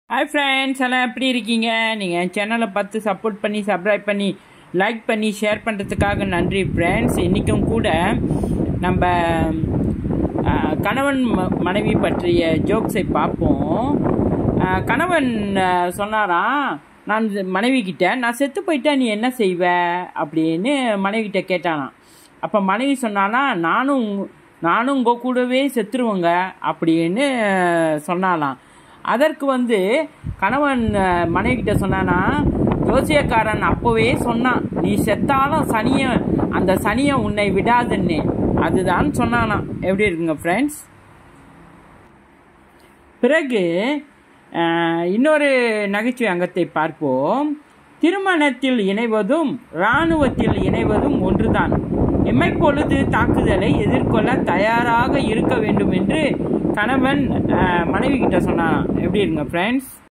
hi friends எல்லாம் எப்படி இருக்கீங்க நீங்கள் என் சேனலை பார்த்து சப்போர்ட் பண்ணி சப்ஸ்கிரைப் பண்ணி லைக் பண்ணி ஷேர் பண்ணுறதுக்காக நன்றி ஃப்ரெண்ட்ஸ் இன்றைக்கும் கூட நம்ம ஆ, கணவன் ம- மனைவி பற்றிய ஜோக்ஸை பார்ப்போம் ஆ, கணவன் ஆ, சொன்னாராம் நான் மனைவி கிட்ட நான் செத்து போயிட்டா நீ என்ன செய்வ அப்படின்னு மனைவி கிட்ட கேட்டானாம் அப்போ மனைவி சொன்னானா நானும் நானும் உங்கள் கூடவே செத்துருவேங்க அப்படின்னு சொன்னாலாம் அதற்கு வந்து கணவன் அஹ், மனைவி கிட்ட சொன்னானா ஜோசியக்காரன் அப்போவே சொன்னான் நீ செத்தாலும் சனிய அந்த சனியை உன்னை விடாதுன்னு அதுதான் சொன்னானாம் எப்படி இருக்குங்க ஃப்ரெண்ட்ஸ் பிறகு அஹ், இன்னொரு நகைச்சுவை அங்கத்தை பார்ப்போம் திருமணத்தில் இணைவதும் இராணுவத்தில் இணைவதும் ஒன்றுதான் எம்மைப்பொழுது தாக்குதலை எதிர்கொள்ள தயாராக இருக்க வேண்டும் என்று கணவன் அஹ், மனைவி கிட்ட சொன்னான் எப்படி இருங்க ஃப்ரெண்ட்ஸ்